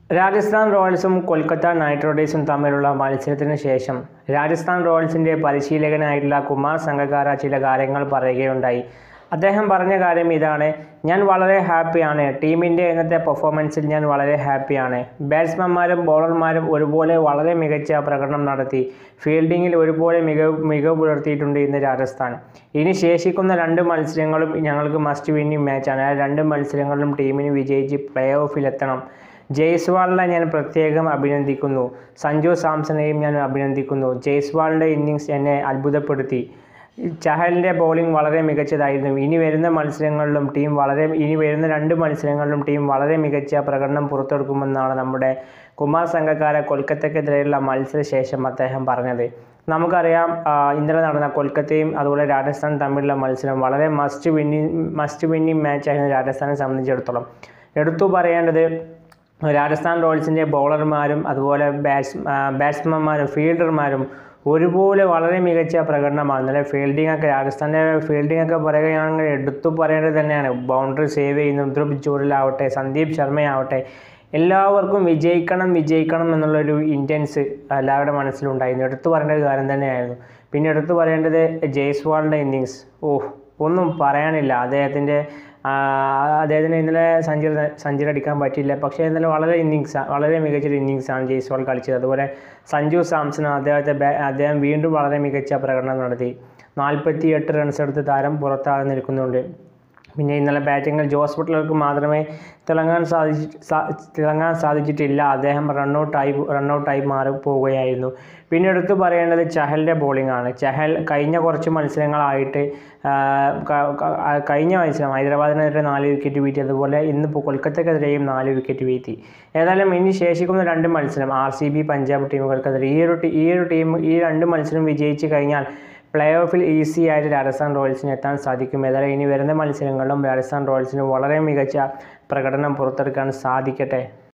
രാജസ്ഥാൻ റോയൽസും കൊൽക്കത്ത നൈറ്റ് റൈഡേഴ്സും തമ്മിലുള്ള മത്സരത്തിന് ശേഷം രാജസ്ഥാൻ റോയൽസിൻ്റെ പരിശീലകനായിട്ടുള്ള കുമാർ സംഗക്കാര ചില കാര്യങ്ങൾ പറയുകയുണ്ടായി അദ്ദേഹം പറഞ്ഞ കാര്യം ഇതാണ് ഞാൻ വളരെ ഹാപ്പിയാണ് ടീമിൻ്റെ ഇന്നത്തെ പെർഫോമൻസിൽ ഞാൻ വളരെ ഹാപ്പിയാണ് ബാറ്റ്സ്മാൻമാരും ബോളർമാരും ഒരുപോലെ വളരെ മികച്ച പ്രകടനം നടത്തി ഫീൽഡിങ്ങിൽ ഒരുപോലെ മികവ് മികവ് പുലർത്തിയിട്ടുണ്ട് ഇന്ന് രാജസ്ഥാൻ ഇനി ശേഷിക്കുന്ന രണ്ട് മത്സരങ്ങളും ഞങ്ങൾക്ക് മസ്റ്റ് വിന്നിങ് മാച്ചാണ് ആ രണ്ട് മത്സരങ്ങളിലും ടീമിന് വിജയിച്ച് പ്ലേ ഓഫിലെത്തണം ജയ്സ്വാളിനെ ഞാൻ പ്രത്യേകം അഭിനന്ദിക്കുന്നു സഞ്ജു സാംസണെയും ഞാൻ അഭിനന്ദിക്കുന്നു ജയ്സ്വാളിൻ്റെ ഇന്നിങ്സ് എന്നെ അത്ഭുതപ്പെടുത്തി ചഹലിൻ്റെ ബോളിംഗ് വളരെ മികച്ചതായിരുന്നു ഇനി വരുന്ന മത്സരങ്ങളിലും ടീം വളരെ ഇനി വരുന്ന രണ്ട് മത്സരങ്ങളിലും ടീം വളരെ മികച്ച പ്രകടനം പുറത്തെടുക്കുമെന്നാണ് നമ്മുടെ കുമാർ സംഘക്കാര കൊൽക്കത്തക്കെതിരെയുള്ള മത്സരശേഷം അദ്ദേഹം പറഞ്ഞത് നമുക്കറിയാം ആ, ഇന്നലെ നടന്ന കൊൽക്കത്തയും അതുപോലെ രാജസ്ഥാൻ തമ്മിലുള്ള മത്സരം വളരെ മസ്റ്റ് വിന്നിങ് മസ്റ്റ് വിന്നിങ് മാച്ചായിരുന്നു രാജസ്ഥാനെ സംബന്ധിച്ചിടത്തോളം എടുത്തു പറയേണ്ടത് രാജസ്ഥാൻ റോയൽസിൻ്റെ ബൗളർമാരും അതുപോലെ ബാറ്റ്സ് ബാറ്റ്സ്മാൻമാരും ഫീൽഡർമാരും ഒരുപോലെ വളരെ മികച്ച പ്രകടനമാണ് ഇന്നലെ ഫീൽഡിംഗ് ഒക്കെ രാജസ്ഥാൻ്റെ ഫീൽഡിംഗ് ഒക്കെ പറയുകയാണെങ്കിൽ എടുത്തു പറയേണ്ടത് തന്നെയാണ് ബൗണ്ടറി സേവ് ചെയ്യുന്നു ധ്രുവ് ജോറിലാവട്ടെ സന്ദീപ് ശർമ്മയാവട്ടെ എല്ലാവർക്കും വിജയിക്കണം വിജയിക്കണം എന്നുള്ളൊരു ഇൻറ്റൻസ് എല്ലാവരുടെ മനസ്സിലുണ്ടായിരുന്നു എടുത്തു പറയേണ്ട ഒരു കാര്യം തന്നെയായിരുന്നു പിന്നെ എടുത്തു പറയേണ്ടത് ജയ്സ്വാളിൻ്റെ ഇന്നിങ്സ് ഓഹ് ഒന്നും പറയാനില്ല അദ്ദേഹത്തിൻ്റെ അദ്ദേഹത്തിന് ഇന്നലെ സെഞ്ചുറി സെഞ്ചുറി അടിക്കാൻ പറ്റിയില്ല പക്ഷേ ഇന്നലെ വളരെ ഇന്നിങ്സ് വളരെ മികച്ചൊരു ഇന്നിങ്സാണ് ജയ്സ്വാൾ കളിച്ചത് അതുപോലെ സഞ്ജു സാംസൺ അദ്ദേഹത്തെ ബാ- അദ്ദേഹം വീണ്ടും വളരെ മികച്ച പ്രകടനം നടത്തി നാൽപ്പത്തി എട്ട് റൺസ് എടുത്ത് താരം പുറത്താതെ നിൽക്കുന്നുണ്ട് പിന്നെ ഇന്നലെ ബാറ്റിങ്ങിൽ ജോസ് ബട്ട്ലർക്ക് മാത്രമേ തിളങ്ങാൻ സാധിച്ചു സാ- തിളങ്ങാൻ സാധിച്ചിട്ടില്ല അദ്ദേഹം റണ്ണൗട്ടായി റണ്ണൗട്ടായി മാറി പോവുകയായിരുന്നു പിന്നെ എടുത്തു പറയേണ്ടത് ചഹലിൻ്റെ ബോളിംഗ് ആണ് ചഹൽ കഴിഞ്ഞ കുറച്ച് മത്സരങ്ങളായിട്ട് ആ, ക- ക- ആ, കഴിഞ്ഞ മത്സരം ഹൈദരാബാദിനെതിരെ നാല് വിക്കറ്റ് വീഴ്ത്തി അതുപോലെ ഇന്നിപ്പോൾ കൊൽക്കത്തക്കെതിരെയും നാല് വിക്കറ്റ് വീഴ്ത്തി ഏതായാലും ഇനി ശേഷിക്കുന്ന രണ്ട് മത്സരം ആർ സി ബി പഞ്ചാബ് ടീമുകൾക്കെതിരെ ഈ ഒരു ടീ- ഈ ഒരു ടീം ഈ രണ്ട് മത്സരം വിജയിച്ച് കഴിഞ്ഞാൽ പ്ലേ ഓഫിൽ ഈസി ആയിട്ട് രാജസ്ഥാൻ റോയൽസിന് എത്താൻ സാധിക്കും ഏതായാലും ഇനി വരുന്ന മത്സരങ്ങളിലും രാജസ്ഥാൻ റോയൽസിന് വളരെ മികച്ച പ്രകടനം പുറത്തെടുക്കാൻ സാധിക്കട്ടെ